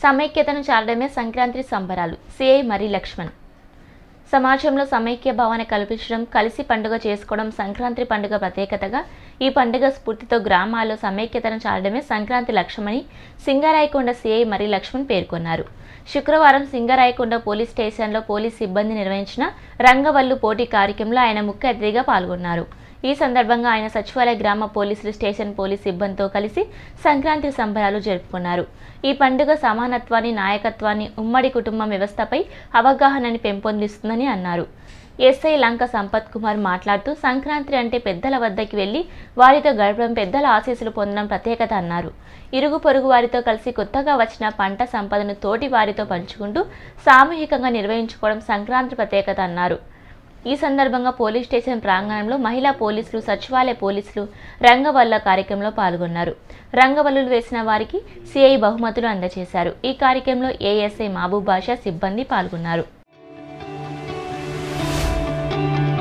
సమైక్యతను చాలడమే సంక్రాంతి సంబరాలు సిఐ మరి లక్ష్మణ్ సమాజంలో సమైక్య భావన కల్పించడం కలిసి పండుగ చేసుకోవడం సంక్రాంతి పండుగ ప్రత్యేకతగా ఈ పండుగ స్ఫూర్తితో గ్రామాల్లో సమైక్యతను చాలడమే సంక్రాంతి లక్ష్యమని సింగరాయకొండ సిఐ మరి లక్ష్మణ్ పేర్కొన్నారు శుక్రవారం సింగరాయకొండ పోలీస్ స్టేషన్లో పోలీస్ సిబ్బంది నిర్వహించిన రంగవల్లు పోటీ కార్యక్రమంలో ఆయన ముఖ్య అతిథిగా పాల్గొన్నారు ఈ సందర్భంగా ఆయన సచివాలయ గ్రామ పోలీసులు స్టేషన్ పోలీస్ సిబ్బందితో కలిసి సంక్రాంతి సంబరాలు జరుపుకున్నారు ఈ పండుగ సమానత్వాన్ని నాయకత్వాన్ని ఉమ్మడి కుటుంబం వ్యవస్థపై అవగాహనని పెంపొందిస్తుందని అన్నారు ఎస్ఐ లంక సంపత్ కుమార్ మాట్లాడుతూ సంక్రాంతి అంటే పెద్దల వద్దకి వెళ్లి వారితో గడపడం పెద్దల ఆశీస్సులు పొందడం ప్రత్యేకత అన్నారు ఇరుగు పొరుగు వారితో కలిసి కొత్తగా వచ్చిన పంట సంపదను తోటి వారితో పంచుకుంటూ సామూహికంగా నిర్వహించుకోవడం సంక్రాంతి ప్రత్యేకత అన్నారు ఈ సందర్భంగా పోలీస్ స్టేషన్ ప్రాంగణంలో మహిళా పోలీసులు సచివాలయ పోలీసులు రంగవల్ల కార్యక్రమంలో పాల్గొన్నారు రంగవల్లులు వేసిన వారికి సిఐ బహుమతులు అందజేశారు ఈ కార్యక్రమంలో ఏఎస్ఐ మహబూబ్ బాషా సిబ్బంది పాల్గొన్నారు